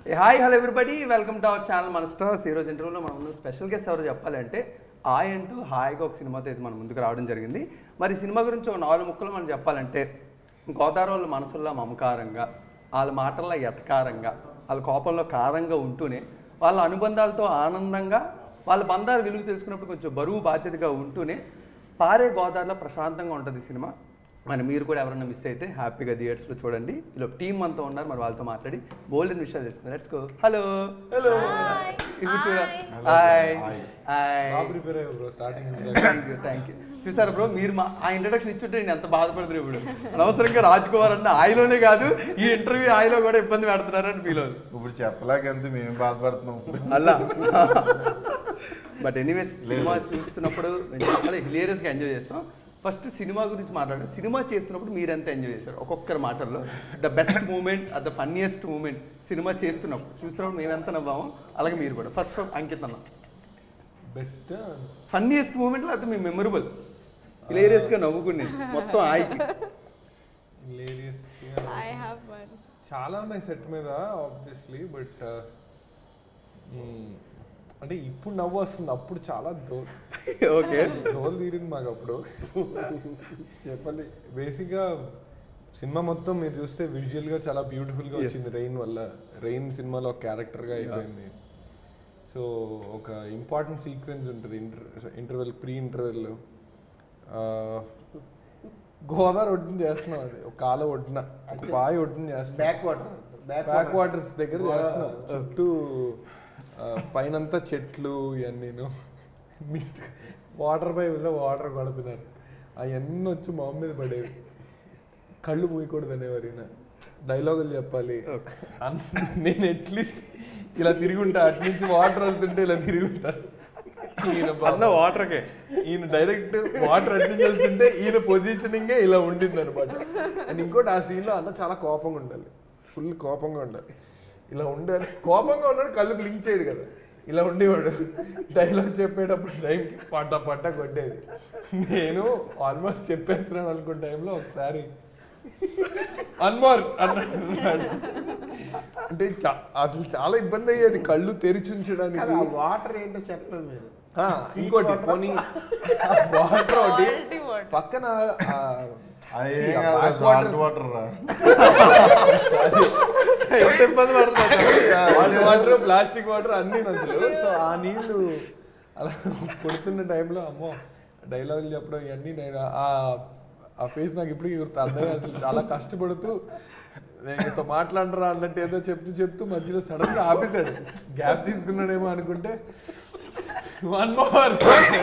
Hi hello everybody welcome to our channel మన stars ఈరోజు ఇంటర్వ్యూలో మనం ఉన్న స్పెషల్ గెస్ట్ ఎవరు చెప్పాలంటే హాయ్ అంటూ హాయిగా ఒక సినిమాతో అయితే మన ముందుకు రావడం జరిగింది మరి ఈ సినిమా గురించి ఒక నాలుగు ముక్కలు మనం చెప్పాలంటే గోదావరి వాళ్ళ మనసుల్లో మమకారంగా వాళ్ళ మాటల్లో ఎతకారంగా వాళ్ళ కోపంలో కారంగా ఉంటూనే వాళ్ళ అనుబంధాలతో ఆనందంగా వాళ్ళ బంధాలు విలువ తెలుసుకున్నప్పుడు కొంచెం బరువు బాధ్యతగా ఉంటూనే పారే గోదావరిలో ప్రశాంతంగా ఉంటుంది ఈ సినిమా మరి మీరు కూడా ఎవరైనా మిస్ అయితే హ్యాపీగా థియేటర్స్లో చూడండి ఇలా టీం అంతా ఉన్నారు మరి వాళ్ళతో మాట్లాడి బోల్డెన్ విషయాలు తెలుసుకుందాం లెట్స్ గో హలో హలో ఇప్పుడు చూడ హాయ్ హాయ్ ప్రిపేర్ అయ్యావు bro starting thank you thank you చూసారు బ్రో మీరు మా ఆ ఇంట్రడక్షన్ ఇచ్చుంటే నేను ఎంత బాధపడుతున్నారు ఇప్పుడు అనవసరంగా రాజ్ కుమార్ అన్న ఆయలోనే కాదు ఈ ఇంటర్వ్యూ ఆయలో కూడా ఇబ్బంది పెడుతున్నారని ఫీల్ అవుతుంది ఇప్పుడు చెప్పలేకంతే మేము బాధపడుతున్నాం అలా బట్ ఎనీవేస్ సినిమా చూస్తున్నప్పుడు మేము చాలా హిలేరియస్గా ఎంజాయ్ చేస్తాం ఫస్ట్ సినిమా గురించి మాట్లాడండి సినిమా చేస్తున్నప్పుడు మీరు ఎంత ఎంజాయ్ చేశారు ఒక్కొక్కరి మాటల్లో the best moment at the funniest moment cinema చేస్తున్నప్పుడు చూస్తున్నప్పుడు మేము ఎంత నవ్వామో అలాగే మీరు కూడా ఫస్ట్ అంకిత్ అన్న బెస్ట్ ఫన్నీయెస్ట్ మూమెంట్ లేకపోతే మీ మెమరబుల్ హిలేరియస్గా నవ్వుకునేది మొత్తం ఆయికి లేడీస్ I have one. చాలా ఉన్నాయి సెట్ మీద ఆబ్వియస్లీ బట్ అంటే ఇప్పుడు నవ్వు వస్తుంది అప్పుడు చాలా దో ఓకే దోలు తీరింది మాకు అప్పుడు చెప్పండి బేసిక్గా సినిమా మొత్తం మీరు చూస్తే విజువల్గా చాలా బ్యూటిఫుల్గా Yes. వచ్చింది రెయిన్ వల్ల రెయిన్ సినిమాలో ఒక క్యారెక్టర్గా అయిపోయింది సో ఒక ఇంపార్టెంట్ సీక్వెన్స్ ఉంటుంది ఇంటర్ ఇంటర్వెల్ ప్రీ ఇంటర్వెల్లో గోదావరి ఒడ్డున చేస్తున్నాం అది ఒక కాల ఒడ్డున ఒక పాయ ఒడ్డున చేస్తున్నాం బ్యాక్ వాటర్ బ్యాక్ వాటర్స్ దగ్గర చేస్తున్నాం చుట్టూ ఆ, పైనంతా చెట్లు ఇవన్నీను మిస్ట్ వాటర్ పై మీద వాటర్ కొడుతున్నారు అవన్నీ వచ్చి మా మీద పడేవి కళ్ళు మూయకూడదు అనేవారు ఈయన డైలాగులు చెప్పాలి అన్- నేను అట్లీస్ట్ ఇలా తిరుగుంటా అటు నుంచి వాటర్ వస్తుంటే ఇలా తిరుగుంటా ఈయన అన్న బాబు. వాటర్కే ఈయన డైరెక్ట్ వాటర్ అటు నుంచి వస్తుంటే ఈయన పొజిషనింగే ఇలా ఉండింది అనమాట అండ్ ఇంకోటి ఆ సీన్లో అన్న చాలా కోపంగా ఉండాలి ఫుల్ కోపంగా ఉండాలి ఇలా ఉండాలి కోపంగా ఉన్నాడు కళ్ళు బ్లింక్ చేయడు కదా ఇలా ఉండేవాడు డైలాగ్ చెప్పేటప్పుడు టైంకి పట్ట పట్ట కొట్టేది నేను ఆల్మోస్ట్ చెప్పేస్తున్నాను అనుకున్న టైంలో ఒకసారి అన్మోర్ అన్నాడు అంటే చా- అసలు చాలా ఇబ్బంది అయ్యేది కళ్ళు తెరిచి ఉంచడానికి వాటర్ ఏంటో చెప్పలేదు మీరు ఆ, ఇంకోటి పోనీ వాటర్ ఒకటి Salty water. పక్కన ఆ, అది See, ఏం ఆ కాదు, back salt waters- water రా ఎంత ఇబ్బంది పడుతుంది హాట్ వాటర్ ప్లాస్టిక్ వాటర్ అన్ని నదులు సో ఆ నీళ్లు అలా కొడుతున్న టైంలో అమ్మో డైలాగులు చెప్పడం ఇవన్నీ నేను ఆ ఆ ఫేస్ నాకు ఇప్పుడు గుర్తు అన్నయ్య అసలు చాలా కష్టపడుతూ నేను నీతో మాట్లాడరా అన్నట్టు ఏదో చెప్తూ చెప్తూ మధ్యలో సడన్ గా ఆపేశాడు గ్యాప్ తీసుకున్నాడేమో అనుకుంటే వన్ మోర్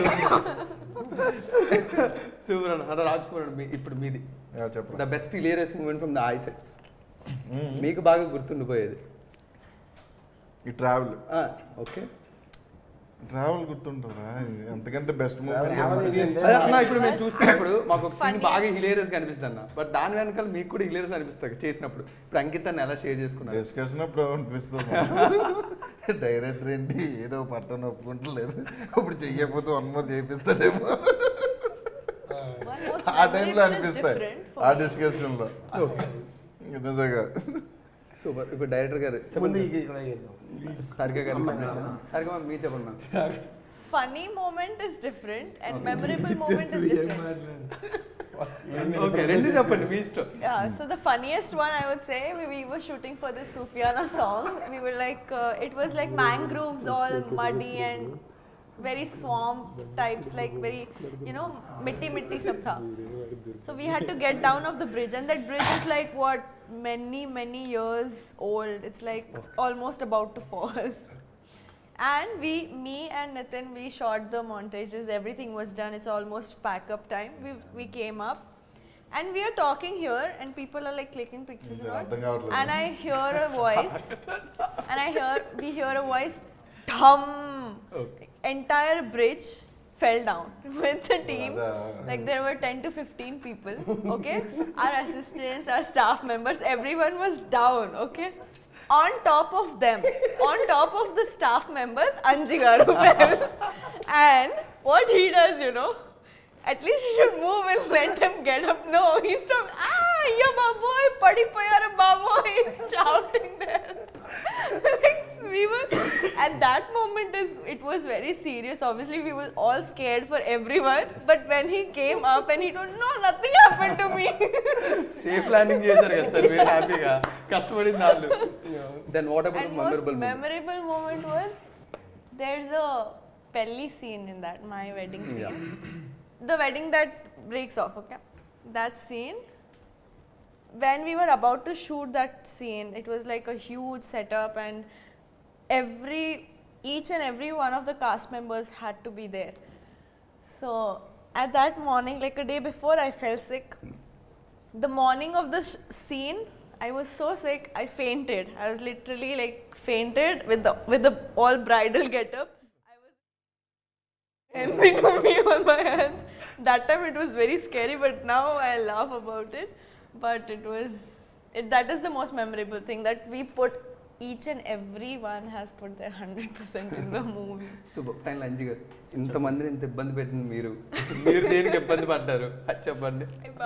సూపర్ అన్న అన్న రాజ్ కుమార్ అన్న, మీ- ఇప్పుడు మీది యా, చెప్పరా the best hilarious moment from the I sets మీకు బాగా గుర్తుండిపోయేది ఈ ట్రావెల్ ఓకే ట్రావెల్ గుర్తుంటుందా ఎంతకంటే బెస్ట్ Travel మూమెంట్ ఏంటంటే- అదే అన్న ఇప్పుడు మేము చూస్తున్నప్పుడు మాకు ఒక సీన్ Funny. బాగా హిలేరియస్ అనిపిస్తుంది అన్న బట్ దాని వెనకాల మీకు కూడా హిలేరియస్ అనిపిస్తుంది చేసినప్పుడు ఇప్పుడు అంకిత్ అన్న ఎలా షేర్ చేసుకున్నారు డిస్కషన్ అప్పుడు అనిపిస్తుంది డైరెక్టర్ ఏంటి ఏదో పట్టణ ఒప్పుకుంటలేదు ఇప్పుడు చెయ్యకపోతే వన్ మోర్ చేయిస్తాడేమో One most ఆ టైంలో memorable is అనిపిస్తాయి different for ఆ me. డిస్కషన్ లో నిజంగా సూపర్ ఇప్పుడు డైరెక్టర్ గారు ముందు చెప్పండి ఇక్కడ చేద్దాం సరిగా గారు సరిగా మీరు చెప్పండి ma'am Funny moment is different and memorable moment is different. Okay రెండు చెప్పండి మీ ఇష్టం Yeah, so the funniest one I would say, we, we were shooting for this Sufiana song. We were like, uh, it was like mangroves, all muddy and very swamp types, like very, you know, mitti mitti sab tha. So we had to get down off the bridge, and that bridge is like what many many years old. It's like almost about to fall. And we, me and Nitin, we shot the montages. Everything was done. It's almost pack up time. We we came up, and we are talking here, and people are like clicking pictures and all. అర్థం కావట్లేదు. And I hear a voice, and I hear we hear a voice, thum. Entire bridge fell down with the team. Ada. Like there were 10 to 15 people. Okay, our assistants, our staff members, everyone was down. Okay. On top of them, on top of the staff members, Anjigaru fell. and what he does, you know, at least you should move and let them get up. No, he stopped. Ah, yeah, baboy, padi payara baboy. He's shouting there. at that moment is it was very serious obviously we were all scared for everyone but when he came up and he told no nothing happened to me safe landing చేశారు కదా sir మీరు హ్యాపీగా కష్టపడింది వాళ్ళు then what about and most memorable memorable moment was there's a pelli scene in that my wedding scene the wedding that breaks off okay that scene when we were about to shoot that scene it was like a huge setup and every each and every one of the cast members had to be there so at that morning like a day before i fell sick the morning of the sh- scene i was so sick i fainted i was literally like fainted with the with the all bridal getup i was anything to me on my hands that time it was very scary but now i laugh about it but it was it, that is the most memorable thing that we put each and every one has put their 100% in the movie super final Anji గారు ఇంతమందిని ఇంత ఇబ్బంది పెట్టింది మీరు మీరు దేనికి ఇబ్బంది పడ్డారు అది చెప్పండి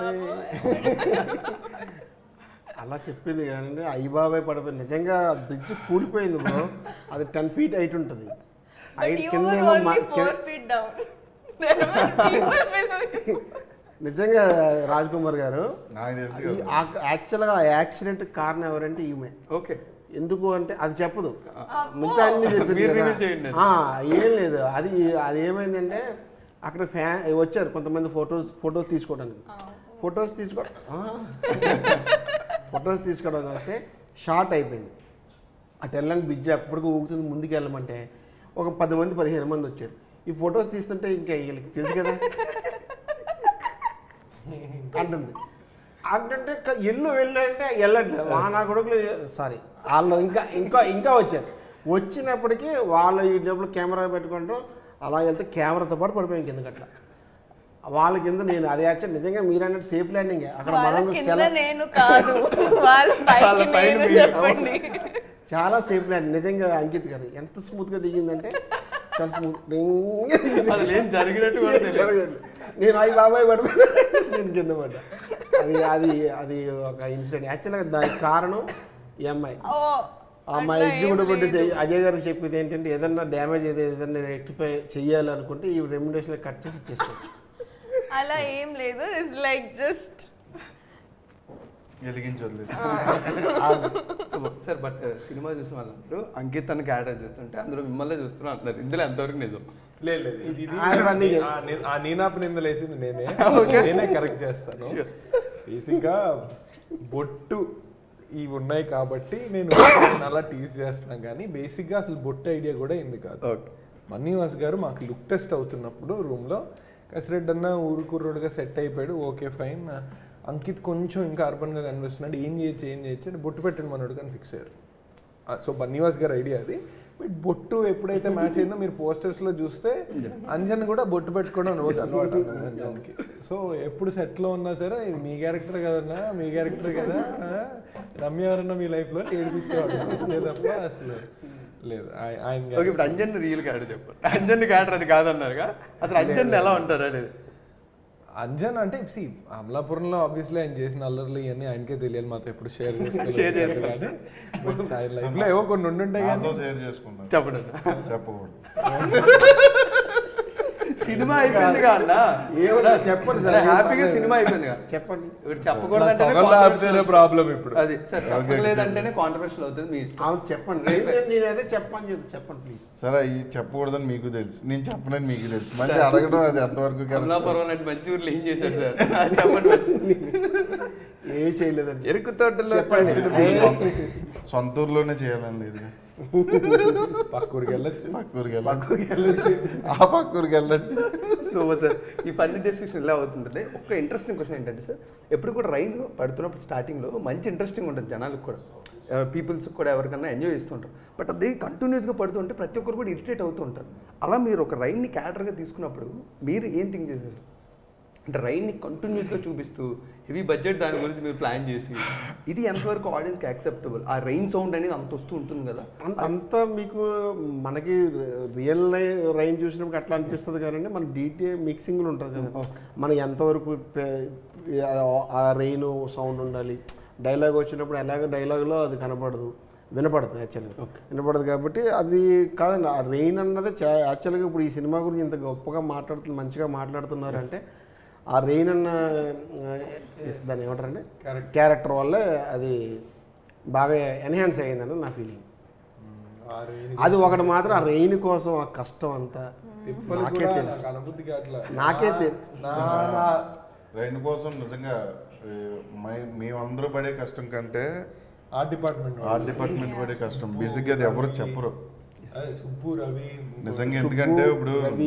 అలా చెప్పింది కానీ అయ్యి బాబాయ్ పడిపోయింది నిజంగా బ్రిడ్జ్ కూలిపోయింది బ్రో అది టెన్ ఫీట్ హైట్ ఉంటుంది but హైట్ you కింద were ఏమో only మా- four కింద- feet down there were people below you నిజంగా రాజ్ కుమార్ గారు నాకు తెలుసు ఈ కదా. ఆ- యాక్చువల్గా ఆ యాక్సిడెంట్ కారణం ఎవరంటే ఈమె ఓకే ఎందుకు అంటే అది చెప్పదు మిగతా అన్ని చెప్పింది మీరు కదా reveal చేయండి. ఆ, ఏం లేదు అది అది ఏమైందంటే అక్కడ ఫ్యాన్ వచ్చారు కొంతమంది ఫొటోస్ ఫొటోస్ తీసుకోవడానికి ఫొటోస్ తీసుకో ఫొటోస్ తీసుకోవడానికి వస్తే షార్ట్ అయిపోయింది అటు వెళ్ళని బిజ్జి అప్పటికి ఊగుతుంది ముందుకు వెళ్ళమంటే ఒక పది మంది పదిహేను మంది వచ్చారు ఈ ఫొటోస్ తీస్తుంటే ఇంకా వీళ్ళకి తెలుసు కదా అంటుంది అంటుంటే క- ఎల్లు వెళ్ళంటే వెళ్ళట్లేదు వానా కొడుకులు సారీ వాళ్ళు ఇంకా ఇంకా ఇంకా వచ్చారు వచ్చినప్పటికీ వాళ్ళు ఈ డబ్బులు కెమెరా పెట్టుకుంటాం అలా వెళ్తే కెమెరాతో పాటు పడిపోయాం కిందకి అట్లా వాళ్ళ కింద నేను అది యాక్చువల్ నిజంగా మీరు అన్నట్టు సేఫ్ ల్యాండింగ్ అక్కడ వాళ్ళ మనం కింద సెల- నేను కాదు వాళ్ళ పైకి వాళ్ళ పైన నేను మీరు. చెప్పండి చాలా సేఫ్ ల్యాండ్ నిజంగా అంకిత్ గారు ఎంత స్మూత్గా దిగిందంటే చాలా స్మూత్ అసలు ఏం జరిగినట్టు కూడా తెలియదు నేను అవి బాబాయ్ పడిపోయినా నేను కింద పడ్డా అది అది అది ఒక ఇన్సిడెంట్ యాక్చువల్గా దానికి కారణం ఈ అమ్మాయి ఓ ఆ అమ్మాయి అట్లా ఏం ఎగ్జిక్యూటివ్ లేదు. అజయ్ గారికి చెప్పేది ఏంటంటే ఏదన్నా డ్యామేజ్ అయితే ఏదన్నా రెక్టిఫై చేయాలనుకుంటే ఈ రెమ్యునేషన్ కట్ చేసి చేసుకోవచ్చు అలా ఏం లేదు ఇట్స్ లైక్ జస్ట్ వెలిగించి వదిలేసి సూపర్ సార్ బట్ సినిమా చూసిన వాళ్ళందరూ అంకిత్ అన్న క్యారెక్టర్ చూస్తుంటే అందులో మిమ్మల్ని చూస్తున్నా అంటున్నారు ఇందులో ఎంతవరకు నిజం లేదు లేదు ఇది ఇది అవన్నీ ఆ ని- ఆ నీనాపు నిందలు వేసింది నేనే నేనే కరెక్ట్ చేస్తాను బేసిక్గా బొట్టు ఇవి ఉన్నాయి కాబట్టి నేను నేను అలా టీజ్ చేస్తున్నాను కానీ బేసిక్గా అసలు బొట్టు ఐడియా కూడా ఇంది కాదు ఓకే మన్నీవాస్ గారు మాకు లుక్ టెస్ట్ అవుతున్నప్పుడు రూమ్లో కసిరెడ్డి అన్న ఊరు కుర్రోడుగా సెట్ అయిపోయాడు ఓకే ఫైన్ అంకిత్ కొంచెం ఇంకా అర్బన్గా కనిపిస్తున్నాడు ఏం చేయొచ్చు ఏం చేయొచ్చు అని బొట్టు పెట్టండి మనోడు కానీ ఫిక్స్ అయ్యారు సో బన్నీవాస్ గారి ఐడియా అది బట్ బొట్టు ఎప్పుడైతే మ్యాచ్ అయిందో మీరు పోస్టర్స్లో చూస్తే అంజన్ కూడా బొట్టు పెట్టుకోవడం రోజు అనమాట అంజన్కి సో ఎప్పుడు సెట్లో ఉన్నా సరే ఇది మీ క్యారెక్టర్ కదన్నా మీ క్యారెక్టర్ కదా ఆ? రమ్య ఎవరన్నా మీ లైఫ్లో ఏడిపించేవాడు లేదప్ప అసలు లేదు ఆయ- ఆయన ఓకే ఇప్పుడు అంజన్ రియల్ క్యారెక్టర్ చెప్పండి అంజన్ క్యారెక్టర్ అది కాదన్నారుగా అసలు అంజన్ ఎలా ఉంటారు అనేది అంజన్ అంటే సి అమలాపురంలో ఆబ్వియస్లీ ఆయన చేసిన అల్లర్లు ఇవన్నీ ఆయనకే తెలియాలి మాతో ఎప్పుడు షేర్ Share చేసుకోలేదు కానీ but ఆయన లైఫ్లో ఏవో కొన్ని ఉండుంటాయి కానీ నాతో షేర్ చేసుకున్నాను చెప్పండి చెప్పకూడదు సినిమా అయిపోయిందిగా అన్న ఏమన్నా చెప్పండి సార్, ఏం హ్యాపీగా పర్లేదు. సినిమా అయిపోయిందిగా చెప్పండి ఇప్పుడు చెప్పకూడదంటేనే సొగంలో ఆపితేనే controversial ప్రాబ్లం ఇప్పుడు అది సార్ చెప్పలేదంటేనే కాంట్రవర్షియల్ అవుతుంది మీ ఇష్టం అవును చెప్పండి నేను- నేను- నేను అదే చెప్పని చెప్పి చెప్పండి ప్లీజ్ సరే ఈ చెప్పకూడదని మీకు తెలుసు నేను చెప్పనని మీకు తెలుసు మళ్ళీ అడగడం అది ఎంతవరకు correct? అమలాపురం లాంటి మంచి ఊర్లో ఏం చేశారు సార్ అది చెప్పండి మరి. ఏం చేయలేదండి చెరుకు తోటలో చెప్పండి. సొంత- సొంత ఊర్లోనే చేయాలని లేదు పక్కూరికి వెళ్ళొచ్చు పక్కూరికి వెళ్ళచ్చు ఆ పక్కూరికి వెళ్ళచ్చు సో సార్ ఈ ఫన్నీ డిస్కషన్ ఇలా అవుతుంటుంది ఒక ఇంట్రెస్టింగ్ క్వశ్చన్ ఏంటంటే సార్ ఎప్పుడు కూడా రైన్ పడుతున్నప్పుడు స్టార్టింగ్లో మంచి ఇంట్రెస్టింగ్ ఉంటుంది జనాలకు కూడా పీపుల్స్ కూడా ఎవరికన్నా ఎంజాయ్ చేస్తుంటారు బట్ అది కంటిన్యూస్గా పడుతుంటే ప్రతి ఒక్కరు కూడా ఇరిటేట్ అవుతూ ఉంటారు అలా మీరు ఒక రైన్ని క్యారెక్టర్గా తీసుకున్నప్పుడు మీరు ఏం థింక్ చేశారు అంటే రైన్ని కంటిన్యూస్గా చూపిస్తూ హెవీ బడ్జెట్ దాని గురించి మీరు ప్లాన్ చేసి ఇది ఎంతవరకు ఆడియన్స్కి యాక్సెప్టబుల్ ఆ రైన్ సౌండ్ అనేది అంత వస్తూ ఉంటుంది కదా అంత అంత మీకు మనకి రియల్ రైన్ చూసినప్పుడు అట్లా అనిపిస్తుంది కానీ మన డీటే మిక్సింగ్లు ఉంటుంది కదా మనం ఎంతవరకు పె- ఆ రెయిన్ సౌండ్ ఉండాలి డైలాగ్ వచ్చినప్పుడు ఎలాగ డైలాగ్లో అది కనపడదు వినపడదు యాక్చువల్గా వినపడదు కాబట్టి అది కాదండి ఆ రెయిన్ అన్నది చా- యాక్చువల్గా ఇప్పుడు ఈ సినిమా గురించి ఇంత గొప్పగా మాట్లాడుతు మంచిగా మాట్లాడుతున్నారంటే ఆ రెయిన్ అన్న ఆ, దాన్ని ఏమంటారండి క్యారెక్టర్ వల్లే అది బాగా ఎన్హాన్స్ అయ్యిందని నా ఫీలింగ్ ఆ రేణి అది ఒకటి మాత్రం ఆ రెయిన్ కోసం ఆ కష్టం అంతా తిప్పలు నాకే కూడా తెలుసు నాకు అనుభూతి కావట్లా నాకే తెలు- నా నా రైన్ కోసం నిజంగా ఏ, మై- మేమందరూ పడే కష్టం కంటే ఆర్ట్ డిపార్ట్మెంట్ ఆర్ట్ డిపార్ట్మెంట్ పడే కష్టం బేసిక్గా అది ఎవరు చెప్పరు అదే సుబ్బు రవి నిజంగా ఎందుకంటే ఇప్పుడు రవి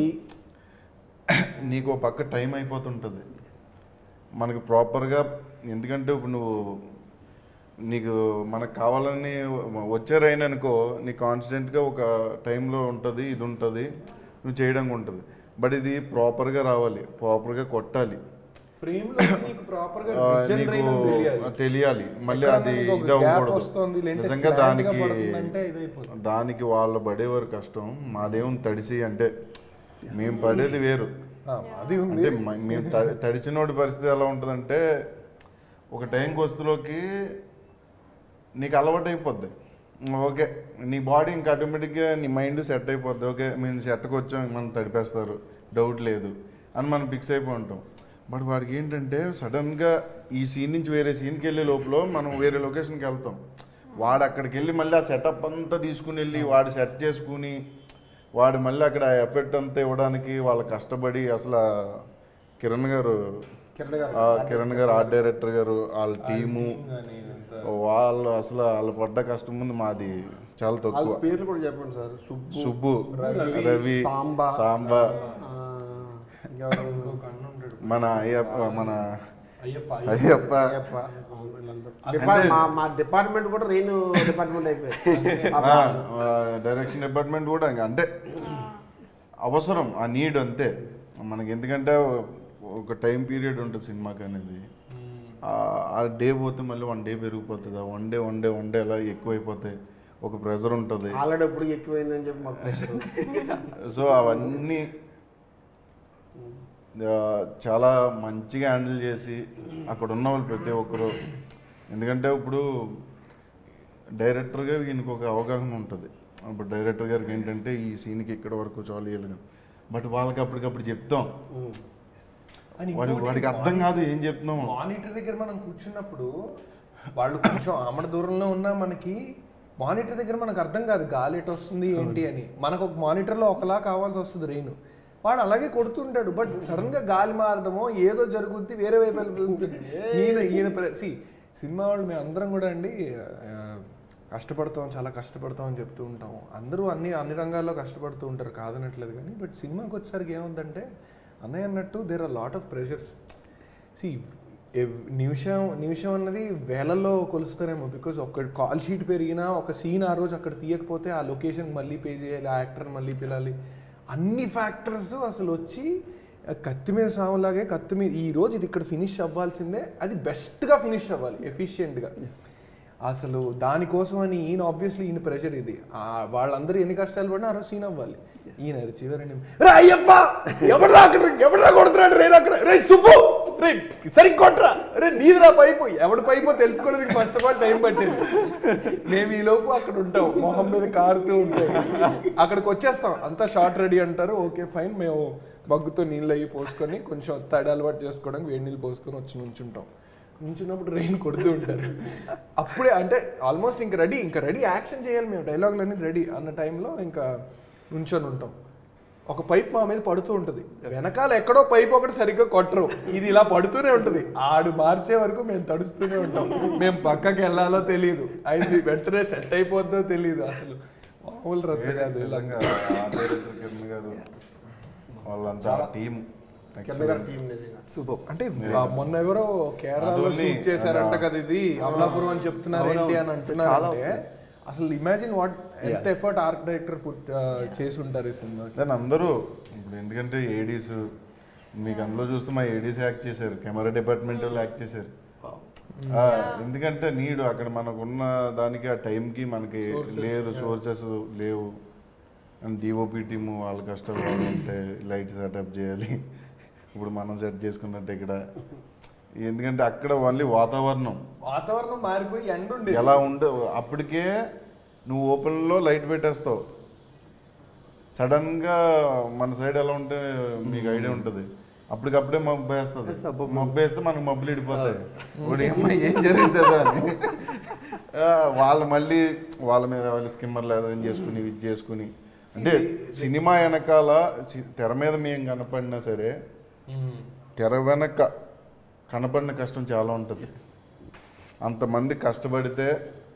నీకు ఓ పక్క టైం అయిపోతుంటుంది మనకి ప్రాపర్గా ఎందుకంటే ఇప్పుడు నువ్వు నీకు మనకు కావాలని వచ్చారైన అనుకో నీ కాన్స్టెంట్గా ఒక టైంలో ఉంటుంది ఇది ఉంటుంది నువ్వు చేయడానికి ఉంటుంది బట్ ఇది ప్రాపర్గా రావాలి ప్రాపర్గా కొట్టాలి ఫ్రేమ్ లో నీకు ప్రాపర్ గా ఆ, vision నీకు line అని తెలియాలి తెలియాలి మళ్ళీ ఎక్కడన్నా అది నీకు ఒక ఇది gap అవ్వకూడదు వస్తుంది, లేదంటే నిజంగా slant గా దానికి పడుతుందంటే ఇదైపోతుంది. దానికి వాళ్ళు పడేవారు కష్టం మాదేం తడిసి అంటే మేము పడేది వేరు ఆ, అది ఉంది అంటే మ- మేము తడి తడిచినోడి పరిస్థితి ఎలా ఉంటుందంటే ఒక టైం వస్తులోకి నీకు అలవాటు అయిపోద్ది ఓకే నీ బాడీ ఇంకా ఆటోమేటిక్గా నీ మైండ్ సెట్ అయిపోద్ది ఓకే మేము సెట్కి వచ్చాం మనం తడిపేస్తారు డౌట్ లేదు అని మనం ఫిక్స్ అయిపోయి ఉంటాం బట్ వాడికి ఏంటంటే సడన్గా ఈ సీన్ నుంచి వేరే సీన్కి వెళ్ళే లోపల మనం వేరే లొకేషన్కి వెళ్తాం వాడు అక్కడికి వెళ్ళి మళ్ళీ ఆ సెటప్ అంతా తీసుకుని వెళ్ళి వాడు సెట్ చేసుకుని వాడు మళ్ళీ అక్కడ ఎఫెక్ట్ అంతా ఇవ్వడానికి వాళ్ళు కష్టపడి అసలు ఆ కిరణ్ గారు కిరణ్ గారు ఆ కిరణ్ గారు ఆర్ట్ డైరెక్టర్ గారు వాళ్ళ టీము కానీ ఇదంతా. వాళ్ళు అసలు వాళ్ళు పడ్డ కష్టం ముందు మాది చాలా వాళ్ళ తక్కువ పేర్లు కూడా చెప్పండి సార్ సుబ్బు సుబ్బు రవి, రవి సాంబా. సాంబా ఆ, ఇంకెవరు? ఇంకొక అన్న ఉంటాడు మన అయ్యప్ప మన అయ్యప్ప అయ్యప్ప అయ్యప్ప, అవును, వీళ్ళందరూ. డిపార్ట్- మా మా డిపార్ట్మెంట్ కూడా రెయిన్ డిపార్ట్మెంట్ అయిపోయింది డైరెక్షన్ డిపార్ట్మెంట్ కూడా ఇంకా అంటే అవసరం ఆ నీడ్ అంతే మనకి ఎందుకంటే ఒక టైం పీరియడ్ ఉంటుంది సినిమాకి అనేది ఆ- ఆ డే పోతే మళ్ళీ వన్ డే పెరిగిపోతుంది ఆ one day one day one day అలా ఎక్కువైపోతాయి ఒక ప్రెషర్ ఉంటుంది ఆల్రెడీ ఎప్పుడు ఎక్కువైందని చెప్పి మాకు ప్రెషర్ సో అవన్నీ ఆ, చాలా మంచిగా హ్యాండిల్ చేసి అక్కడ ఉన్న వాళ్ళు ప్రతి ఒక్కరు ఎందుకంటే ఇప్పుడు డైరెక్టర్గా ఈయనకు ఒక అవగాహన ఉంటుంది ఇప్పుడు డైరెక్టర్ గారికి ఏంటంటే ఈ సీన్కి ఇక్కడ వరకు చాలు ఇవ్వలేము బట్ వాళ్ళకి అప్పటికప్పుడు చెప్తాం అని వాడి ఇంకోటి వాడికి అర్థం కాదు ఏం చెప్తున్నాము మానిటర్ దగ్గర మనం కూర్చున్నప్పుడు వాళ్ళు కొంచెం ఆమడ దూరంలో ఉన్నా మనకి మానిటర్ దగ్గర మనకు అర్థం కాదు గాలి ఎటు వస్తుంది ఏంటి అని మనకు ఒక మానిటర్లో ఒకలా కావాల్సి వస్తుంది రెయిన్ వాడు అలాగే కొడుతుంటాడు బట్ సడన్ గా గాలి మారడమో ఏదో జరుగుద్ది వేరే వైపు వెళ్ళిపోతుంది ఈయన ఈయన సి సినిమా వాళ్ళు మేము అందరం కూడా అండి ఆ, కష్టపడతాం చాలా కష్టపడతాం అని చెప్తూ ఉంటాం అందరూ అన్ని అన్ని రంగాల్లో కష్టపడుతూ ఉంటారు కాదనట్లేదు కానీ బట్ సినిమాకి వచ్చేసరికి ఏముందంటే అన్నయ్య అన్నట్టు there are lot of pressures సి నిమిషం నిమిషం అన్నది వేలల్లో కొలుస్తారేమో బికాజ్ ఒక కాల్ షీట్ పెరిగినా ఒక సీన్ ఆ రోజు అక్కడ తీయకపోతే ఆ లొకేషన్ మళ్ళీ పే చేయాలి ఆ యాక్టర్ మళ్ళీ పిలాలి అన్ని ఫ్యాక్టర్స్ అసలు వచ్చి ఆ కత్తి మీద సాగులాగే కత్తి మీద ఈ రోజు ఇది ఇక్కడ ఫినిష్ అవ్వాల్సిందే అది బెస్ట్గా ఫినిష్ అవ్వాలి ఎఫిషియెంట్గా అసలు దానికోసం అని ఈయన ఆబ్వియస్లీ ఈయన ప్రెషర్ ఇది ఆ వాళ్ళందరూ ఎన్ని కష్టాలు పడినా ఆ రోజు సీన్ అవ్వాలి ఈయన చివరి రే అయ్యప్ప ఎవడ్రా అక్కడ ఎవడ్రా కొడుతున్నాడు రే అక్కడ రే సుబ్బు రే సరి కొట్రా రే నీదిరా పైపు ఎవడు పైపో తెలుసుకోవడానికి ఫస్ట్ ఆఫ్ ఆల్ టైం పట్టేది మేము ఈ లోపు అక్కడ ఉంటాం మొహం మీద కారుతూ ఉంటాం అక్కడికి వచ్చేస్తాం అంతా షార్ట్ రెడీ అంటారు ఓకే ఫైన్ మేము మగ్గుతో నీళ్ళు అయ్యి పోసుకొని కొంచెం తడి అలవాటు చేసుకోవడానికి వేడి నీళ్ళు పోసుకొని వచ్చి నుంచుంటాం నుంచున్నప్పుడు రెయిన్ కొడుతూ ఉంటారు అప్పుడే అంటే ఆల్మోస్ట్ ఇంకా రెడీ ఇంకా రెడీ యాక్షన్ చేయాలి మేము డైలాగులు అన్నీ రెడీ అన్న టైంలో ఇంకా నుంచొని ఉంటాం ఒక పైప్ మా మీద పడుతూ ఉంటుంది వెనకాల ఎక్కడో పైప్ ఒకటి సరిగ్గా కొట్టరు ఇది ఇలా పడుతూనే ఉంటుంది ఆడు మార్చే వరకు మేము తడుస్తూనే ఉంటాం మేము పక్కకి వెళ్ళాలో తెలియదు అది వెంటనే సెట్ అయిపోద్దో తెలియదు అసలు మామూలు రచ్చ కాదు ఇలా నిజంగా ఆ డైరెక్టర్ కిరణ్ గారు వాళ్ళంతా టీం కిరణ్ గారి టీం నిజంగా సూపర్ అంటే ఆ మొన్న ఎవరో కేరళలో అదోని, షూట్ చేశారంట ఆ, కదా ఇది అమలాపురం అని చెప్తున్నారు ఏంటి అని అంటున్నారు చాలా అంటే అసలు ఇమాజిన్ వాట్ ఎంత ఎఫర్ట్ ఆర్ట్ డైరెక్టర్ పుట్ చేసి ఉంటారు ఈ సినిమాకి దాని అందరూ ఇప్పుడు ఎందుకంటే ఏడీస్ మీకు అందులో చూస్తే మా ఏడీస్ యాక్ట్ చేశారు కెమెరా డిపార్ట్మెంట్ వాళ్ళు యాక్ట్ చేశారు ఆ, ఎందుకంటే నీడు అక్కడ మనకున్న దానికి ఆ టైంకి మనకి లేదు సోర్సెస్ లేవు అండ్ డిఓపి టీము వాళ్ళ కష్టాలు వాళ్ళు ఉంటాయి లైట్ సెటప్ చేయాలి ఇప్పుడు మనం సెట్ చేసుకున్నట్టు ఇక్కడ ఎందుకంటే అక్కడ ఓన్లీ వాతావరణం వాతావరణం మారిపోయి ఎండ ఉండేది ఎలా ఉండే అప్పటికే నువ్వు ఓపెన్లో లైట్ పెట్టేస్తావు సడన్గా మన సైడ్ ఎలా ఉంటే మీకు ఐడియా ఉంటుంది అప్పటికప్పుడే మబ్బు వేస్తుంది సబ్బు. మబ్బు వేస్తే మనకు మబ్బులు ఇడిపోతాయి ఇప్పుడు ఏమ్మా ఏం జరుగుతుందా అని ఆ, వాళ్ళు మళ్ళీ వాళ్ళ మీద వాళ్ళు స్కిమ్మర్ లేదా ఏం చేసుకుని ఇది చేసుకుని అంటే సినిమా వెనకాల సి- తెర మీద మేము కనపడినా సరే తెర వెనక కనపడిన కష్టం చాలా ఉంటుంది అంతమంది కష్టపడితే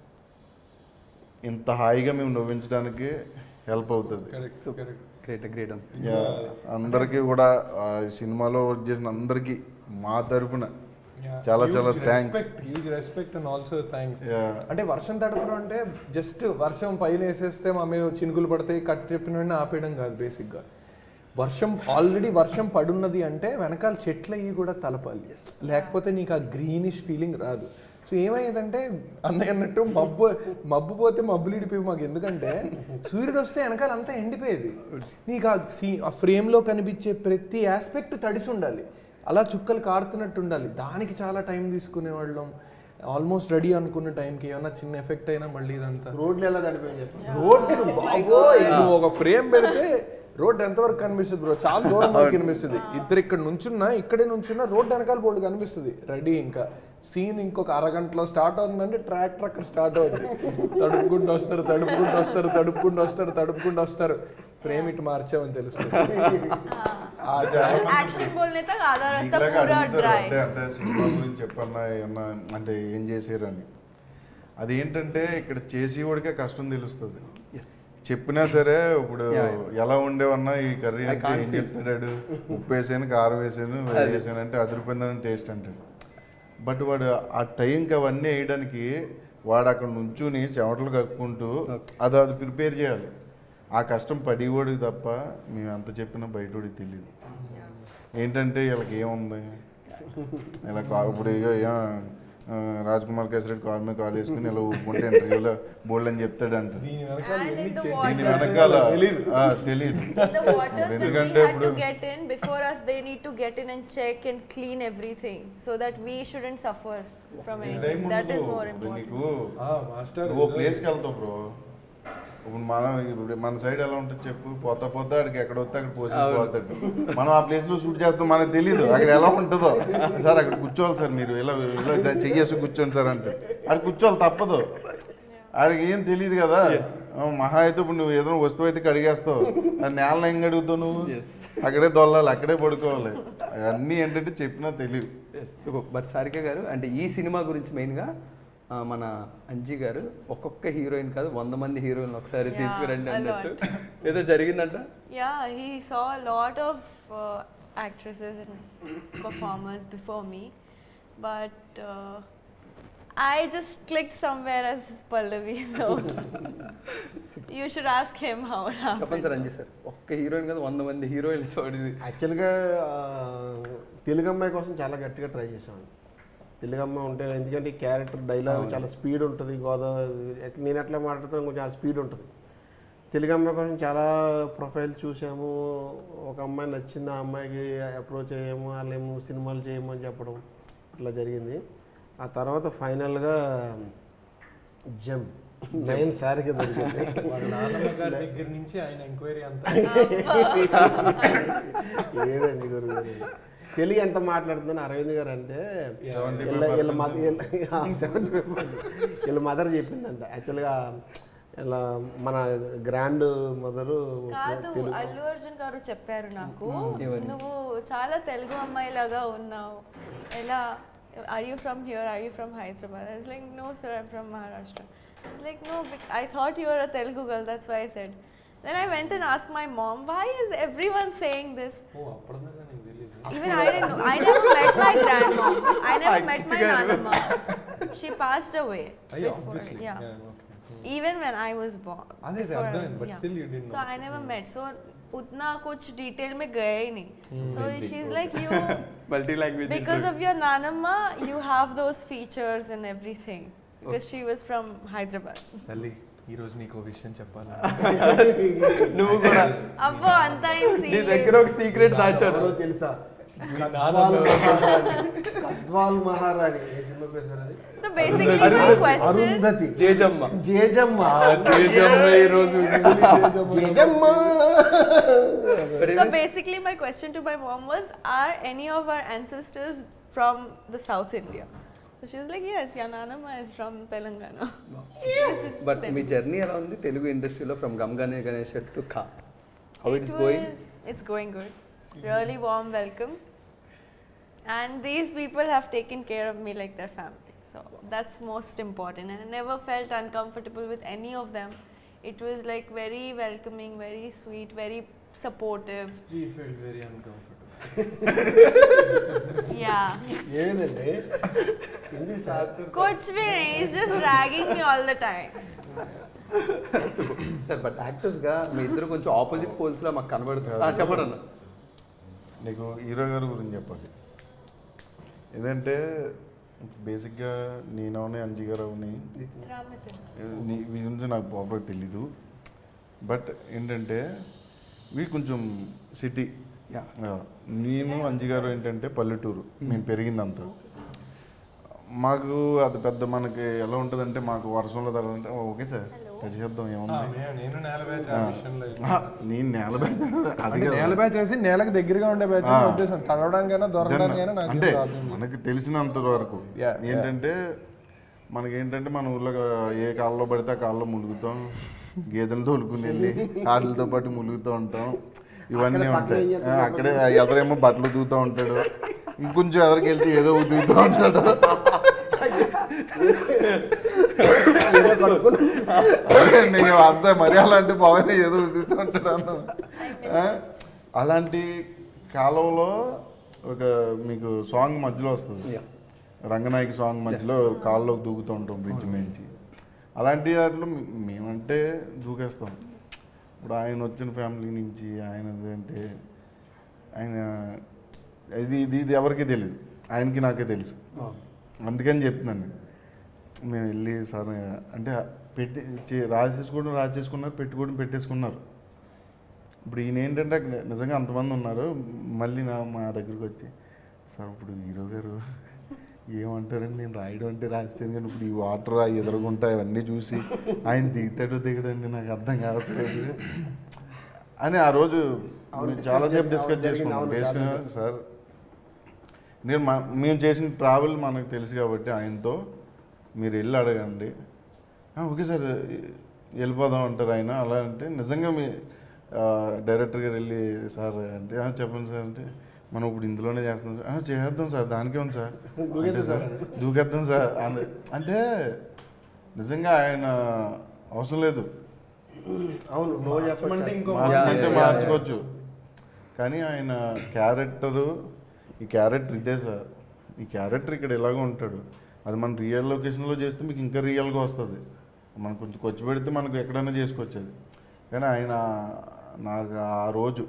ఇంత హాయిగా మేము నవ్వించడానికి హెల్ప్ అవుతుంది correct correct great great yeah, అందరికీ కూడా ఆ సినిమాలో వర్క్ చేసిన అందరికీ మా తరపున చాలా చాలా thanks huge respect and also thanks yeah అంటే వర్షం తడపడం అంటే జస్ట్ వర్షం పైన వేసేస్తే మా మీద చినుకులు పడతాయి కట్ చెప్పిన వెంటనే ఆపేయడం కాదు బేసిక్గా వర్షం ఆల్రెడీ వర్షం పడున్నది అంటే వెనకాల చెట్లు అయ్యి కూడా తలపాలి లేకపోతే నీకు ఆ గ్రీనిష్ ఫీలింగ్ రాదు సో ఏమయ్యేదంటే అన్నయ్య అన్నట్టు మబ్బు మబ్బు పోతే మబ్బులు ఇడిపోయి మాకు ఎందుకంటే సూర్యుడు వస్తే వెనకాల అంతా ఎండిపోయేది నీకు ఆ సీ ఆ ఫ్రేమ్లో కనిపించే ప్రతి ఆస్పెక్ట్ తడిసి ఉండాలి అలా చుక్కలు కారుతున్నట్టు ఉండాలి దానికి చాలా టైం తీసుకునేవాళ్ళం ఆల్మోస్ట్ రెడీ అనుకున్న టైంకి ఏమన్నా చిన్న ఎఫెక్ట్ అయినా మళ్ళీ ఇదంతా రోడ్లు ఎలా తడిపోయింది చెప్పి రోడ్లు బాబోయ్ నువ్వు ఒక ఫ్రేమ్ పెడితే రోడ్ ఎంతవరకు కనిపిస్తుంది బ్రో చాలా దూరం వరకు కనిపిస్తుంది ఇద్దరు ఇక్కడ నుంచున్నా ఇక్కడే నుంచున్నా రోడ్ వెనకాల బోర్డు కనిపిస్తుంది రెడీ ఇంకా సీన్ ఇంకొక అరగంటలో స్టార్ట్ అవుతుందంటే ట్రాక్టర్ అక్కడ స్టార్ట్ అవుతుంది తడుపుకుంటూ వస్తారు తడుపుకుంటూ వస్తారు తడుపుకుంటూ వస్తారు తడుపుకుంటూ వస్తారు ఫ్రేమ్ ఇటు మార్చామని తెలుస్తుంది ఆ జా- एक्शन बोलने तक आधा रास्ता నీకులాగా पूरा అడుగుతారు ड्राई అంటే అంటే సినిమా గురించి చెప్పన్నా ఏమన్నా అంటే ఏం చేసారని అదేంటంటే ఇక్కడ చేసేవాడికే కష్టం తెలుస్తుంది ఎస్ చెప్పినా సరే ఇప్పుడు Yeah, yeah. ఎలా ఉండేవన్నా ఈ కర్రీ I అంటే can't ఏం feel. చెప్తాడు ఉప్పు వేసాను కారం వేసాను అదే. వేసాను అంటే అదిరిపోయిందని టేస్ట్ అంటాడు బట్ వాడు ఆ టైంకి అవన్నీ వేయడానికి వాడు అక్కడ నుంచుని చెమటలు కక్కుకుంటూ అది అది ప్రిపేర్ చేయాలి ఆ కష్టం పడివాడికి తప్ప మేము ఎంత చెప్పినా బయటోడికి తెలియదు ఏంటంటే వీళ్ళకి ఏముంది ఇలా కా- ఇప్పుడు ఇగో ఏ- ఆ, రాజ్ కుమార్ కేసరెడ్డి కాల్ మీద కాల్ వేసుకుని ఇలా ఊపుకుంటే ఇంటర్వ్యూలో బోల్డ్ అని చెప్తాడంట దీని వెనకాల And ఎన్ని in the చే- water. దీని వెనకాల తెలీదు. ఆ, తెలీదు In the waters, when we ఎందుకంటే had to ఇప్పుడు get in, before us, they need to get in and check and clean everything so that we shouldn't suffer from ఈ anything. టైం That is ఉండదు. more ఇప్పుడు important. నీకు ఆ, master నువ్వు ప్లేస్కి వెళ్తావు బ్రో ఇప్పుడు మనం ఇప్పుడు మన సైడ్ ఎలా ఉంటుంది చెప్పు పోతా పోతా అక్కడికి ఎక్కడ వస్తే అక్కడ పోసి పోతాడు మనం ఆ ప్లేస్ లో షూట్ చేస్తాం మనకు తెలియదు అక్కడ ఎలా ఉంటుందో సార్ అక్కడ కూర్చోవాలి సార్ మీరు ఇలా ఇలా ఇలా చెయ్యేసి కూర్చోండి సార్ అంటే అక్కడ కూర్చోవాలి తప్పదు ఆడికి ఏం తెలియదు కదా ఆ, మహా అయితే ఇప్పుడు నువ్వు ఏదైనా వస్తువు అయితే కడిగేస్తావు ఆ నేలను ఏం కడుగుతావు నువ్వు అక్కడే దొల్లాలి అక్కడే పడుకోవాలి అన్నీ ఏంటంటే చెప్పినా తెలియదు బట్ సారిక గారు అంటే ఈ సినిమా గురించి మెయిన్గా ఆ, మన అంజీ గారు ఒక్కొక్క హీరోయిన్ కాదు వంద మంది హీరోయిన్ ఒకసారి Yeah, తీసుకురండి a అన్నట్టు lot. ఏదో జరిగిందంట Yeah, he saw a lot of uh, actresses and performers before me, but uh, I just clicked somewhere as his Pallavi, so you should ask him how it చెప్పండి happened. Sir Anji sir ఒక్క heroine కాదు వంద మంది heroine చూడేది యాక్చువల్గా ఆ, తెలుగు అమ్మాయి కోసం చాలా గట్టిగా ట్రై చేసాను తెలుగు అమ్మాయి ఉంటే ఎందుకంటే ఈ క్యారెక్టర్ డైలాగ్ చాలా స్పీడ్ ఉంటుంది గోదావరి ఎట్లా నేను ఎట్లా మాట్లాడుతాను కొంచెం ఆ స్పీడ్ ఉంటుంది తెలుగు అమ్మాయి కోసం చాలా ప్రొఫైల్ చూసాము ఒక అమ్మాయి నచ్చింది ఆ అమ్మాయికి అప్రోచ్ అయ్యాము వాళ్ళేమో సినిమాలు చేయము అని చెప్పడం అట్లా జరిగింది ఆ తర్వాత ఫైనల్గా జమ్ నైన్ సారికి దొరికింది వాళ్ళ నాన్నమ్మ గారి దగ్గర నుంచి ఆయన ఎంక్వైరీ అంతా లేదండి గురుగారు తెలుగు ఎంత మాట్లాడుతుందని అరవింద్ గారు అంటే 75% వీళ్ళ వీళ్ళ మదర్ సెవెంటీ ఫైవ్ వీళ్ళ మదర్ చెప్పిందంట యాక్చువల్గా ఇలా మన గ్రాండ్ మదరు కాదు తెలుగు అల్లు అర్జున్ గారు చెప్పారు నాకు ఏమని? నువ్వు చాలా తెలుగు అమ్మాయి లాగా ఉన్నావు ఎలా are you from here are you from Hyderabad I like no sir I'm from Maharashtra like no I thought you are a Telugu girl that's why I said then I went and ask my mom why is everyone saying this oh అప్పటిదాకా నీకు తెలియదు Even I didn't know. I never met my grandmom. I never met my nanamma. She passed away. అయ్యో before, obviously yeah. Okay Even when I was born. అదే before I అర్థమైంది was- but yeah. Still you did So I never met. So उतना कुछ detail में गया ही नहीं. So she's like you multi language because of your nanamma you have those features and everything because she was from Hyderabad. తల్లి ఈ రోజు నీకు ఓ విషయం చెప్పాలా నువ్వు కూడా అబ్బో అంతా ఏం నీ దగ్గర ఒక సీక్రెట్ దాచాడు ఎవరో తెలుసా గద్వాల్ మహారాణి గద్వాల్ మహారాణి ఏ సినిమా పేరు సార్ అది So basically, my question. Arundhati Jejamma Jejamma Tejamma ఈ రోజు Jejamma So basically, my question to my mom was: Are any of our ancestors from the South India? So she was like, Yes, Yananama is from Telangana. But మీ జర్నీ ఎలా ఉంది తెలుగు ఇండస్ట్రీలో from Gam గనే Ganesh to ఖా how it is going was- It's going good. Really warm welcome. And these people have taken care of me like their family. So that's most important. And I never felt uncomfortable with any of them. It was like very welcoming, very sweet, very supportive. Very uncomfortable Yeah. ఏదండి Hindi sir Kuch bhi nahi, he's just dragging me all the time. Sir but యాక్టర్స్గా మీ ఇద్దరు కొంచెం opposite పోల్స్లో మాకు కనబడుతుంది ఆ, చెప్పండి అన్న నీకు హీరో గారి గురించి చెప్పాలి ఏదంటే బేసిక్గా నేనవని అంజీ గారు అవని Ramnath. నీ వీరి గురించి నాకు ప్రాపర్గా తెలీదు బట్ ఏంటంటే వీ కొంచెం సిటీ Yeah. నేను అంజి గారు ఏంటంటే పల్లెటూరు మేము పెరిగిందంతా మాకు అది పెద్ద మనకి ఎలా ఉంటుందంటే మాకు వర్షంలో తగ్గంటే ఓకే సార్ తడిచేద్దాం ఏముంది నేను నేల బ్యాచ్ ఆ. ఆ విషయంలో ఆహా, నేను నేల బ్యాచ్ అది అంటే కాదు. నేల బ్యాచ్ వేసి నేలకు దగ్గరగా ఉండే బ్యాచ్ ఆ. ఉద్దేశం తడవడానికైనా దొరకడానికైనా నాకు అంటే ప్రాబ్లం లేదు. మనకి తెలిసినంత వరకు Yeah, yeah. ఏంటంటే మనకి ఏంటంటే మన ఊర్లో ఏ కాళ్ళలో పడితే ఆ కాళ్ళలో ములుగుతాం గేదెలు తోలుకునేది కాళ్ళతో పాటు ములుగుతూ ఉంటాం ఇవన్నీ అక్కడ పక్కన ఉంటాయి ఏం చేస్తారు? ఆ, అక్కడే ఎదరేమో బట్టలు దూతూ ఉంటాడు ఇంకొంచెం ఎదరికి వెళ్తే ఏదో ఉదుగుతూ ఉంటాడు అదే నేను అంత మరి అలాంటి పవన్ ఏదో ఉదుగుతూ ఉంటాడు అన్న ఆ? అలాంటి కాలంలో ఒక మీకు సాంగ్ మధ్యలో వస్తుంది Yeah. రంగనాయకి సాంగ్ మధ్యలో కాల్లో దూకుతూ ఉంటాం బ్రిడ్జ్ మించి అలాంటి వాటిలో మే- మేమంటే దూకేస్తాం ఇప్పుడు ఆయన వచ్చిన ఫ్యామిలీ నుంచి ఆయన అంటే ఆయన ఇది ఇది ఇది ఎవరికి తెలియదు ఆయనకి నాకే తెలుసు అందుకని చెప్తున్నాను నేను. మేము వెళ్ళి సార్ అంటే పెట్టి చే- రాసేసుకోవడం రాసేసుకున్నారు పెట్టుకోవడం పెట్టేసుకున్నారు ఇప్పుడు ఈయన ఏంటంటే అక్కడ నిజంగా అంతమంది ఉన్నారు మళ్ళీ నా మా దగ్గరికి వచ్చి సార్ ఇప్పుడు హీరో గారు ఏమంటారండి నేను రాయడం అంటే రాస్తాను కానీ ఇప్పుడు ఈ వాటర్ ఆ ఎదురుగుంటా ఇవన్నీ చూసి ఆయన దిగుతాడో దిగడండి నాకు అర్థం కావట్లేదు అని ఆ రోజు అవును, మేము discuss చాలాసేపు జరిగింది, డిస్కస్ జరిగింది, చేసుకున్నాం అవును, బేసిక్గా చాలా. సార్ నేను మా మేము చేసిన ట్రావెల్ మనకు తెలుసు కాబట్టి ఆయనతో మీరు వెళ్ళి అడగండి "ఆ, ఓకే సార్ వెళ్ళిపోదాం అంటారు ఆయన అలా అంటే నిజంగా మీ ఆ, డైరెక్టర్ గారు వెళ్ళి సార్ అంటే "ఆ, చెప్పండి సార్ అంటే మనం ఇప్పుడు ఇందులోనే చేస్తున్నాం సార్ "ఆ, చేద్దాం సార్ దానికే ఉంది సార్ దూకేద్దాం అంటే సార్. దూకేద్దాం సార్ అని అంటే నిజంగా ఆయన అవసరం లేదు అవును నో చెప్పండి ఇంకో మార్చి Yeah, నుంచే yeah, yeah, మార్చుకోవచ్చు కానీ ఆయన క్యారెక్టరు ఈ క్యారెక్టర్ ఇదే సార్ ఈ క్యారెక్టర్ ఇక్కడ ఎలాగో ఉంటాడు అది మన రియల్ లొకేషన్లో చేస్తే మీకు ఇంకా రియల్గా వస్తుంది మనం కొంచెం ఖర్చు పెడితే మనకు ఎక్కడైనా చేసుకోవచ్చు అది కానీ ఆయన నాకు ఆ రోజు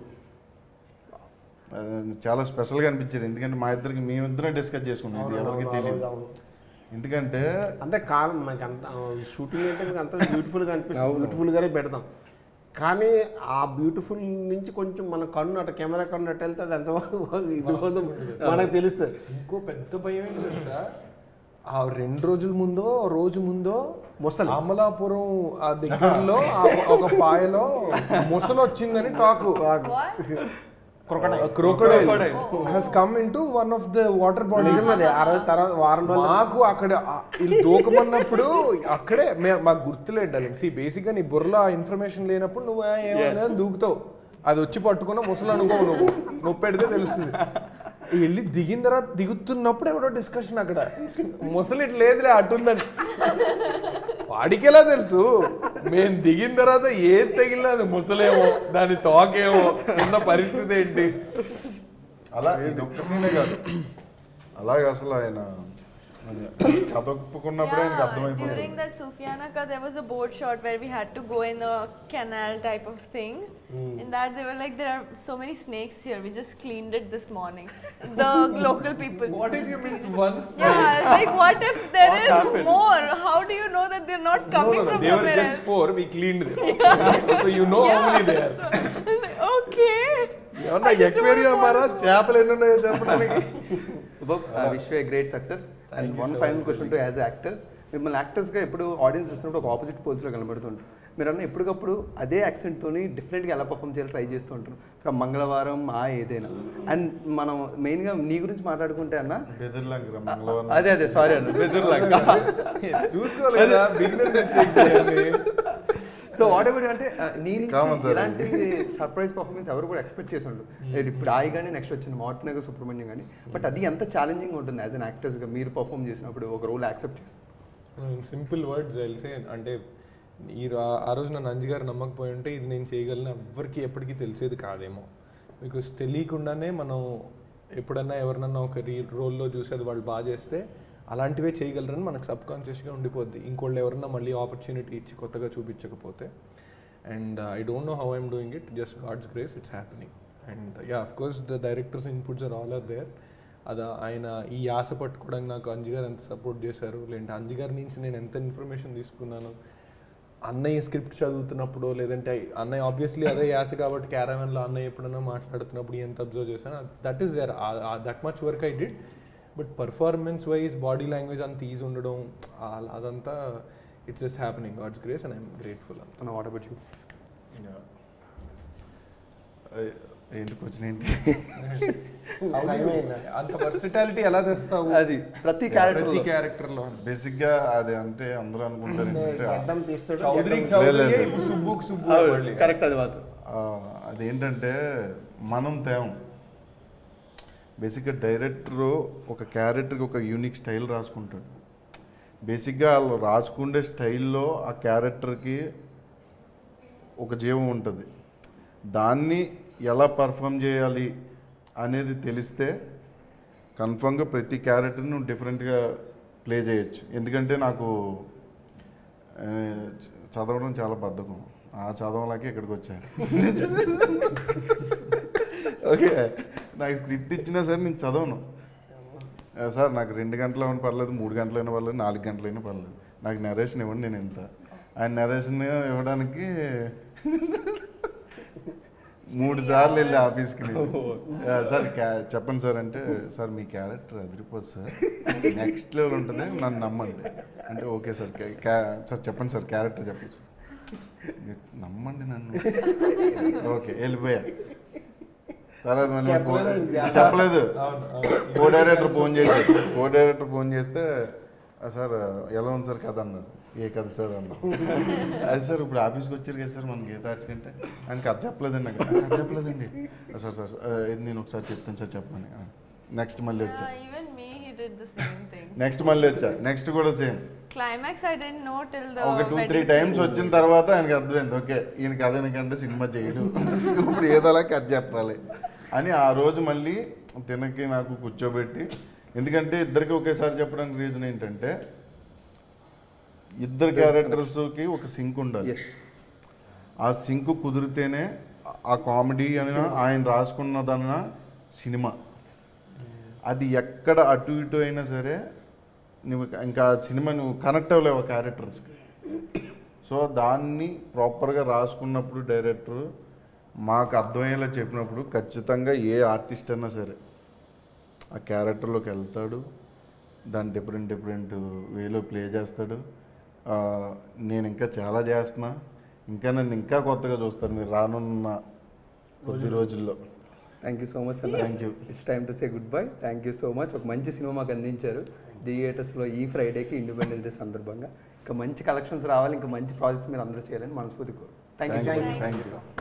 ఆ, చాలా స్పెషల్గా అనిపించింది ఎందుకంటే మా ఇద్దరికి మేమిద్దరం డిస్కస్ చేసుకున్నాం ఇది ఎవరికి తెలియదు ఎందుకంటే అంటే కాలం మనకి అంత షూటింగ్ అంటే మీకు అంత బ్యూటిఫుల్గా అనిపిస్తుంది అవును. బ్యూటిఫుల్గానే పెడతాం కానీ ఆ బ్యూటిఫుల్ నుంచి కొంచెం మన కన్ను అటు కెమెరా కన్ను అటు వెళ్తే అది ఎంత ఇది ఉందో మనకు తెలుస్తుంది ఇంకో పెద్ద భయం ఏంటి తెలుసా ఆ రెండు రోజుల ముందో రోజు ముందో ముసలి. అమలాపురం ఆ దగ్గరలో ఆ ఒక పాయలో ముసలు వచ్చిందని talk What? Crocodile Crocodile. Has come in to one of the water body నిజమే ఆ రోజు తర్వాత వారం రోజులు మాకు అక్కడ ఆ- వీళ్ళు దూకమన్నప్పుడు అక్కడే మే- మాకు గుర్తులేదు డార్లింగ్ సి బేసిక్గా నీ బుర్రలో ఆ ఇన్ఫర్మేషన్ లేనప్పుడు నువ్వు ఆ ఏమైనా దూకుతావు అది వచ్చి పట్టుకున్న ముసలు అనుకోవు నువ్వు నొప్పి పెడితే తెలుస్తుంది వెళ్ళి దిగిన తర్వాత దిగుతున్నప్పుడు ఎవరో డిస్కషన్ అక్కడ ముసలి ఇట్లా లేదులే అటుందని వాడికి ఎలా తెలుసు మేము దిగిన తర్వాత ఏం తగిలినా అది ముసలేమో దాని తోకేమో కింద పరిస్థితి ఏంటి అలా ఇది ఒక్క సీనే కాదు అలాగే అసలు ఆయన అది కథ ఒప్పుకున్నప్పుడే ఆయనకి Yeah, అర్థమైపోయింది during that Sufiana ka, there was a boat shot where we had to go in a canal type of thing. In that they were like, there are so many snakes here. We just cleaned it this morning. The local people. What if you missed one Yeah, it's like what if there What is happened? more? How do you know that they're not coming no, no, from they were somewhere just else? four. We cleaned them. so you know how many they are. I was like, okay. ఏమన్నా aquarium మారా చేపలు ఎన్ని ఉన్నాయో చెప్పడానికి super wish a great success and Thank you one so final much, question to as actors మిమ్మల్ని యాక్టర్స్గా ఎప్పుడు audience చూసినప్పుడు ఒక ఆపోజిట్ పోల్స్లో కనబడుతుంటారు మీరు అన్న ఎప్పటికప్పుడు అదే యాక్సెంట్తోని డిఫరెంట్గా ఎలా పర్ఫామ్ చేయాలి ట్రై చేస్తూ ఉంటారు ఫ్రమ్ మంగళవారం ఆ ఏదైనా అండ్ మనం మెయిన్గా నీ గురించి మాట్లాడుకుంటే అన్న బెదిర్లంక మంగళవారం అదే అదే సారీ అన్న బెదుర్లాగా చూసుకోవాలి కదా beginner mistakes so whatever అంటే ఆ, నీ Common నుంచి sir. ఇలాంటి సర్ప్రైజ్ పర్ఫార్మెన్స్ ఎవరు కూడా ఎక్స్పెక్ట్ చేసి ఉండరు లేదు ఇప్పుడు ఆయి కానీ నెక్స్ట్ వచ్చింది మార్టినగర్ సుబ్రహ్మణ్యం కానీ బట్ అది ఎంత ఛాలెంజింగ్ ఉంటుంది యాజ్ అన్ యాక్టర్స్గా మీరు పర్ఫామ్ చేసినప్పుడు ఒక రోల్ యాక్సెప్ట్ చేసి సింపుల్ వర్డ్స్ తెలిసే అంటే ఈ రా- ఆ రోజు నన్ను అంజి గారు నమ్మకపోయి ఉంటే ఇది నేను చేయగలను ఎవ్వరికి ఎప్పటికీ తెలిసేది కాదేమో బికాస్ తెలియకుండానే మనం ఎప్పుడన్నా ఎవరినన్నా ఒక రీ రోల్లో చూసేది వాళ్ళు బాగా చేస్తే అలాంటివే చేయగలరని మనకు సబ్ కాన్షియస్గా ఉండిపోద్ది ఇంకోళ్ళు ఎవరన్నా మళ్ళీ ఆపర్చునిటీ ఇచ్చి కొత్తగా చూపించకపోతే and I don't know how I'm doing it just God's grace it's happening and yeah of course the director's inputs are all are there అది ఆయన ఈ ఆశ పట్టుకోవడానికి నాకు అంజి గారు ఎంత సపోర్ట్ చేశారు లేదంటే అంజి గారి నుంచి నేను ఎంత ఇన్ఫర్మేషన్ తీసుకున్నాను అన్నయ్య స్క్రిప్ట్ చదువుతున్నప్పుడు లేదంటే అన్నయ్య ఆబ్వియస్లీ అదే యాస కాబట్టి క్యారవన్లో అన్నయ్య ఎప్పుడైనా మాట్లాడుతున్నప్పుడు ఎంత అబ్జర్వ్ చేశాను that is there that much work I did but performance wise body language అంత ఈజీ ఉండడం ఆ- అదంతా it's just happening God's grace and I'm grateful అంత అన్న వాట్ అబౌట్ యూ అయ్- ఏంటి క్వశ్చన్ ఏంటి టైం అయిందా అంత వర్సిటాలిటీ ఎలా తెస్తావు అది ప్రతి ప్రతి క్యారెక్టర్ క్యారెక్టర్లో బేసిక్ గా అది అంటే అందరూ అనుకుంటారు ఏంటంటే ఆ- గడ్డం తీస్తాడు చౌదరికి గడ్డం- చౌదరి లేదు. ఇప్పుడు సుబ్బుకు సుబ్బు మళ్ళీ. కరెక్ట్ అది మాత్రం ఆ, అదేంటంటే మనం తేం బేసిక్గా డైరెక్టర్ ఒక క్యారెక్టర్కి ఒక యూనిక్ స్టైల్ రాసుకుంటాడు బేసిక్గా వాళ్ళు రాసుకుండే స్టైల్లో ఆ క్యారెక్టర్కి ఒక జీవం ఉంటుంది దాన్ని ఎలా పర్ఫామ్ చేయాలి అనేది తెలిస్తే కన్ఫామ్గా ప్రతి క్యారెక్టర్ నువ్వు డిఫరెంట్గా ప్లే చేయొచ్చు ఎందుకంటే నాకు ఆ, చ- చదవడం చాలా బద్ధకం ఆ చదవలాకే ఇక్కడికి వచ్చాను ఓకే నాకు స్క్రిప్ట్ ఇచ్చినా సరే నేను చదవను ఆ, సార్ నాకు రెండు గంటలు అయినా పర్లేదు మూడు గంటలైనా పర్లేదు నాలుగు గంటలైనా పర్లేదు నాకు నరేషన్ ఇవ్వండి నేను వింటా ఆయన నరేషన్ ఇవ్వడానికి మూడు సార్లు వెళ్ళి ఆఫీస్కి నేను. ఆ, సార్ క్యా- చెప్పండి సార్ అంటే సార్ మీ క్యారెక్టర్ అదిరిపోదు సార్ నెక్స్ట్ లెవెల్ ఉంటుంది నన్ను నమ్మండి అంటే ఓకే సార్ క్యా- క్యా- సార్ చెప్పండి సార్ క్యారెక్టర్ చెప్పండి సార్ మీరు నమ్మండి నన్ను ఓకే వెళ్ళిపోయా తర్వాత మళ్ళీ చెప్పలేదు కో- ఇంకా. చెప్పలేదు అవును, అవును. కో డైరెక్టర్ ఫోన్ చేసి కో డైరెక్టర్ ఫోన్ చేస్తే "ఆ, సార్ ఎలా ఉంది సార్ కథ అన్నారు ఏ కథ సార్ అన్నా అది సార్ ఇప్పుడు ఆఫీస్కి వచ్చారు కదా సార్ మన గీత ఆర్ట్స్ కంటే ఆయన కథ చెప్పలేదండి నాకు "ఆ, కథ చెప్పలేదండి "ఆ, సార్ సార్ ఆ, ఇది నేను ఒకసారి చెప్తాను సార్ చెప్పమని నెక్స్ట్ మళ్ళీ వచ్చా Yeah, even me, he did the same thing. Next మళ్ళీ వచ్చా నెక్స్ట్ కూడా same Climax, I didn't know till the ఒక two three wedding times scene. వచ్చిన తర్వాత ఆయనకి అర్థమైంది ఓకే ఈయన కథ ఎందుకంటే సినిమా చేయడు ఇప్పుడు ఏదోలా కథ చెప్పాలి అని ఆ రోజు మళ్ళీ తినకి నాకు కూర్చోబెట్టి ఎందుకంటే ఇద్దరికి ఒకేసారి చెప్పడానికి రీజన్ ఏంటంటే ఇద్దరు క్యారెక్టర్స్కి ఒక సింక్ ఉండాలి ఎస్ ఆ సింక్ కుదిరితేనే ఆ కామెడీ అయినా ఆయన రాసుకున్నదన్న సినిమా అది ఎక్కడ అటు ఇటు అయినా సరే నువ్వు ఇంకా ఆ సినిమా నువ్వు కనెక్ట్ అవ్వలేవు ఆ క్యారెక్టర్స్కి సో దాన్ని ప్రాపర్గా రాసుకున్నప్పుడు డైరెక్టర్ మాకు అర్థమయ్యేలా చెప్పినప్పుడు ఖచ్చితంగా ఏ ఆర్టిస్ట్ అయినా సరే ఆ క్యారెక్టర్లోకి వెళ్తాడు దాన్ని డిఫరెంట్ డిఫరెంట్ వేలో ప్లే చేస్తాడు ఆ, నేను ఇంకా చాలా చేస్తున్నా ఇంకా నన్ను ఇంకా కొత్తగా చూస్తారు మీరు రానున్న కొద్ది రోజుల్లో థ్యాంక్ యూ సో మచ్ అన్న Thank you. It's time to say goodbye thank you so much ఒక మంచి సినిమా మాకు అందించారు థియేటర్స్లో ఈ ఫ్రైడేకి ఇండిపెండెన్స్ డే సందర్భంగా ఇంకా మంచి కలెక్షన్స్ రావాలి ఇంకా మంచి ప్రాజెక్ట్స్ మీరు అందరూ చేయాలని మనస్ఫూర్తి కోరు thank you thank so you much thank you